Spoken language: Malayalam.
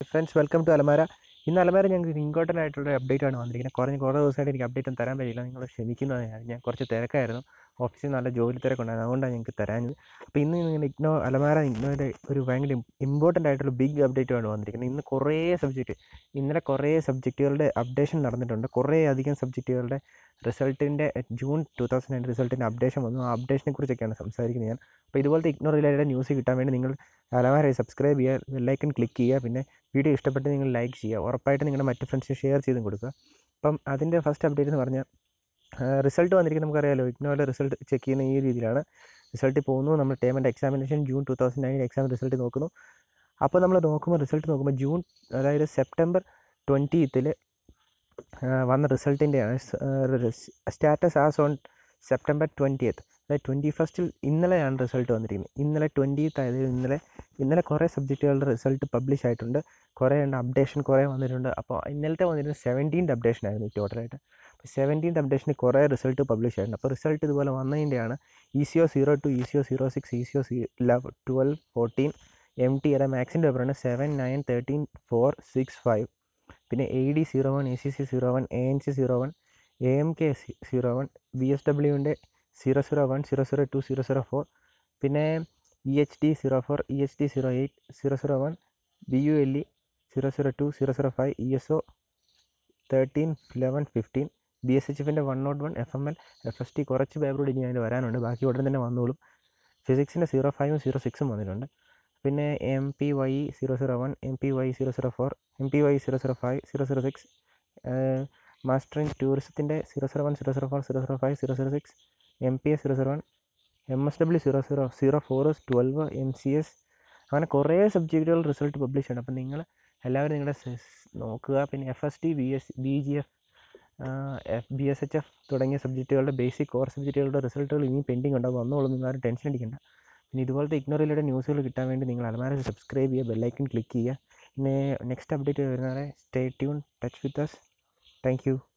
ഫ്രണ്ട്സ് വെൽക്കം ടു അലമാര ഇന്ന് അലമാര ഞങ്ങൾക്ക് ഇമ്പോർട്ടൻ്റ് ആയിട്ടുള്ള അപ്ഡേറ്റ് ആണ് വന്നിരിക്കുന്നത് കുറഞ്ഞ കുറേ ദിവസമായിട്ട് എനിക്ക് അപ്ഡേറ്റ് ഒന്നും തരാൻ പറ്റില്ല നിങ്ങൾ ക്ഷമിക്കുന്നതാണ് ഞാൻ കുറച്ച് തിരക്കായിരുന്നു ഓഫീസിൽ നല്ല ജോലി തിരക്കുണ്ടായിരുന്നു അതുകൊണ്ടാണ് ഞങ്ങൾക്ക് തരാഞ്ഞത് അപ്പോൾ ഇന്ന് ഇങ്ങനെ ഇഗ്നോ അലമാര ഇഗ്നോയുടെ ഒരു ഭയങ്കര ഇമ്പോർട്ടൻ്റ് ആയിട്ടുള്ള ബിഗ് അപ്ഡേറ്റ് ആണ് വന്നിരിക്കുന്നത് ഇന്ന് കുറേ സബ്ജക്റ്റ് ഇന്നലെ കുറേ സബ്ജക്റ്റുകളുടെ അപ്ഡേഷൻ നടന്നിട്ടുണ്ട് കുറേ അധികം സബ്ജക്റ്റുകളുടെ റിസൾട്ടിൻ്റെ ജൂൺ ടു തൗസൻഡ് നയൻ റിസൾട്ടിൻ്റെ അപ്ഡേഷൻ വന്നു ആ അപ്ഡേഷനെ കുറിച്ചൊക്കെയാണ് സംസാരിക്കുന്നത് ഞാൻ അപ്പോൾ ഇതുപോലത്തെ ഇഗ്നോ റിലേറ്റഡ് ന്യൂസ് കിട്ടാൻ വേണ്ടി നിങ്ങൾ അലമാരയെ സബ്സ്ക്രൈബ് ചെയ്യുക ബെല്ലൈക്കൺ ക്ലിക്ക് ചെയ്യുക പിന്നെ വീഡിയോ ഇഷ്ടപ്പെട്ട് നിങ്ങൾ ലൈക്ക് ചെയ്യുക ഉറപ്പായിട്ട് നിങ്ങളുടെ മറ്റ് ഫ്രണ്ട്സിന് ഷെയർ ചെയ്തും കൊടുക്കുക അപ്പം അതിൻ്റെ ഫസ്റ്റ് അപ്ഡേറ്റ് എന്ന് പറഞ്ഞാൽ റിസൾട്ട് വന്നിരിക്കുന്നത് നമുക്കറിയാലോ ഇഗ്നോയുടെ റിസൾട്ട് ചെക്ക് ചെയ്യുന്ന ഈ രീതിയിലാണ് റിസൾട്ട് പോകുന്നു നമ്മൾ term and examination June two thousand nine exam result നോക്കുന്നു അപ്പോൾ നമ്മൾ നോക്കുമ്പോൾ റിസൾട്ട് നോക്കുമ്പോൾ ജൂൺ അതായത് സെപ്റ്റംബർ ട്വൻറ്റീത്തിൽ വന്ന റിസൾട്ടിൻ്റെയാണ് സ്റ്റാറ്റസ് ആസ് ഓൺ സെപ്റ്റംബർ ട്വൻറ്റിയത്ത് അതായത് ട്വൻറ്റി ഫസ്റ്റിൽ ഇന്നലെയാണ് റിസൾട്ട് വന്നിരിക്കുന്നത് ഇന്നലെ ട്വൻറ്റീത്ത് ആയത് ഇന്നലെ ഇന്നലെ കുറേ സബ്ജക്റ്റുകളുടെ റിസൾട്ട് പബ്ലിഷ് ആയിട്ടുണ്ട് കുറേ ഉണ്ട് അപ്ഡേഷൻ കുറേ വന്നിട്ടുണ്ട് അപ്പോൾ ഇന്നലത്തെ വന്നിരുന്നത് സെവൻറ്റീൻത് അപ്ഡേഷൻ ആയിരുന്നു ടോട്ടലായിട്ട് അപ്പോൾ സെവൻറ്റീൻത് അപ്ഡേഷന് കുറേ റിസൾട്ട് പബ്ലിഷ് ആയിട്ടുണ്ട് അപ്പോൾ റിസൾട്ട് ഇതുപോലെ വന്നതിൻ്റെയാണ് E C O zero two E C O zero six E C O C eleven twelve fourteen M T അതായത് മാക്സിൻ്റെ പേപ്പറാണ് seven nine thirteen four six five പിന്നെ A D zero one A C C zero one A N C zero one A M K zero one B S ഡബ്ല്യുവിൻ്റെ zero zero one zero zero two zero zero four പിന്നെ E H D zero four E H D zero eight zero zero one B U L E zero zero two zero zero five E S O thirteen eleven fifteen B S H എഫിൻ്റെ one not one F M L F S T കുറച്ച് പേപ്പർ കൂടി ഇനി അതിൽ വരാനുണ്ട് ബാക്കി ഉടൻ തന്നെ വന്നോളും ഫിസിക്സിൻ്റെ സീറോ ഫൈവും സീറോ സിക്സും വന്നിട്ടുണ്ട് പിന്നെ M P Y zero zero one M P Y zero zero four M P Y zero zero five zero zero six master in ടൂറിസത്തിൻ്റെ zero zero one zero zero four zero zero five zero zero six M P S zero zero one M S W zero zero zero four twelve M C S അങ്ങനെ കുറേ സബ്ജക്റ്റുകൾ റിസൾട്ട് പബ്ലിഷ് ആണ് അപ്പോൾ നിങ്ങൾ എല്ലാവരും നിങ്ങളുടെ നോക്കുക പിന്നെ F S T B S B G F F B S H F തുടങ്ങിയ സബ്ജക്റ്റുകളുടെ ബേസിക് കോർ സബ്ജക്റ്റുകളുടെ റിസൾട്ടുകൾ ഇനിയും പെൻഡിങ് ഉണ്ടാകും വന്നോളും നിങ്ങൾ ആരും ടെൻഷൻ അടിക്കേണ്ട പിന്നെ ഇതുപോലത്തെ ഇഗ്നോറിലൂടെ ന്യൂസുകൾ കിട്ടാൻ വേണ്ടി നിങ്ങൾ അലമാര സബ്സ്ക്രൈബ് ചെയ്യുക ബെല്ലൈക്കൺ ക്ലിക്ക് ചെയ്യുക പിന്നെ നെക്സ്റ്റ് അപ്ഡേറ്റ് വരുന്നവരെ stay tune touch with us thank U